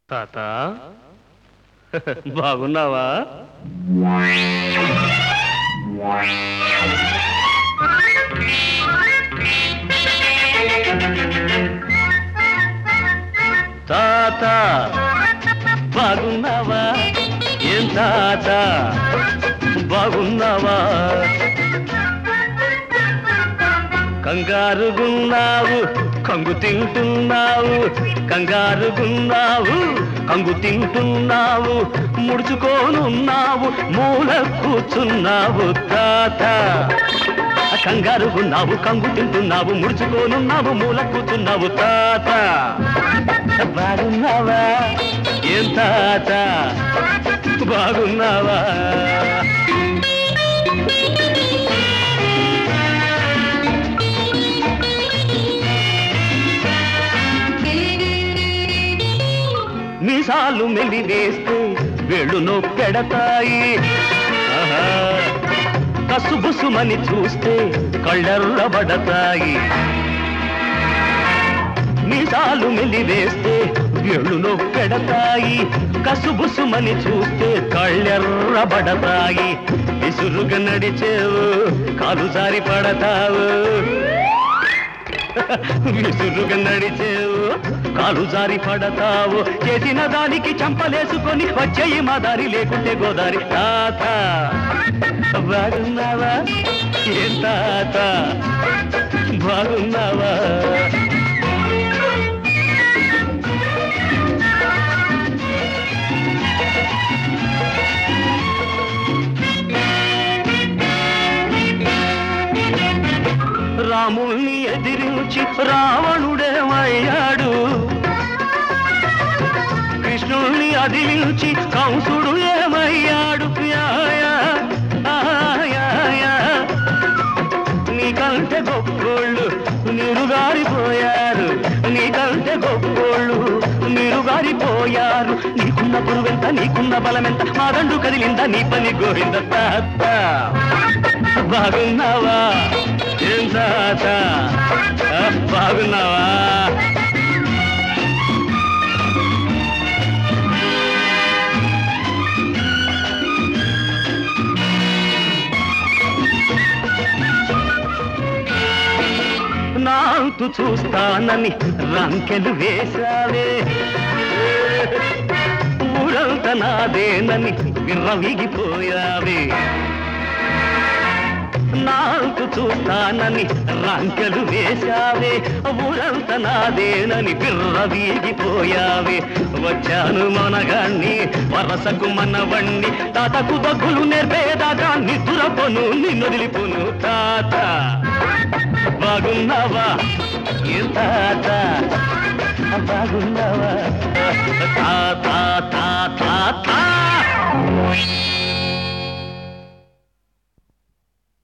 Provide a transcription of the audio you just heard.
తాత బాగున్నావా తాత బాగున్నావా ఏం తాత బాగున్నావా కంగారుగున్నావు కంగు తింటున్నావు కంగారుగున్నావు కంగు తింటున్నావు ముడుచుకోనున్నావు మూల కూర్చున్నావు తాత కంగారుగున్నావు కంగు తింటున్నావు ముడుచుకోనున్నావు మూల కూర్చున్నావు తాత బాగున్నావా ఏం తాత బాగున్నావా మీసాలు మెల్లి వేస్తే వేళ్ళు పెడతాయి ఆహా. కసుబుసుమని చూస్తే కళ్ళెర్రబడతాయి మీసాలు మెల్లి వేస్తే వేళ్ళు పెడతాయి కసుబుసుమని చూస్తే కళ్ళెర్రబడతాయి విసురుగా నడిచేవు కాలు జారి పడతావు విసురుగా నడిచేవు కాలు జారి పడతావు చేసిన దానికి చంపలేసుకొని వచ్చేయి మా దారి లేకుంటే గోదారి తాత బాగున్నావా ఏం తాత బాగున్నావా రాముణ్ణి ఎదిరించి రావణుడేమయ్యాడు కృష్ణుణ్ణి అదిలించి కంసుడు ఏమయ్యాడు యా, యా, ఆ, యా, యా. నీకంటే గొప్పోళ్ళు నీరుగారిపోయారు నీకంటే గొప్పోళ్ళు నీరుగారిపోయారు నీకున్న పురువెంత నీకున్న బలమెంత మా దండు కదిలిందా నీ పని గోవింద తాత బాగున్నావా ఏం తాత ఆ, బాగున్నావా నాంతు చూస్తానని రంకెలు వేశావే ఊరంత నాదేనని విర్రవీగిపోయావే నాంతు చూస్తానని రంకెలు వేశావే ఊరంత నాదేనని విర్రవీగిపోయావే వచ్చాను మనగాన్ని వరసకు మనవణ్ణి తాతకు దగ్గులు నేర్పేదాకా నిద్రపోను నిన్నొదిలిపోను తాత బాగున్నావా ఏం తాత బాగున్నావా తాత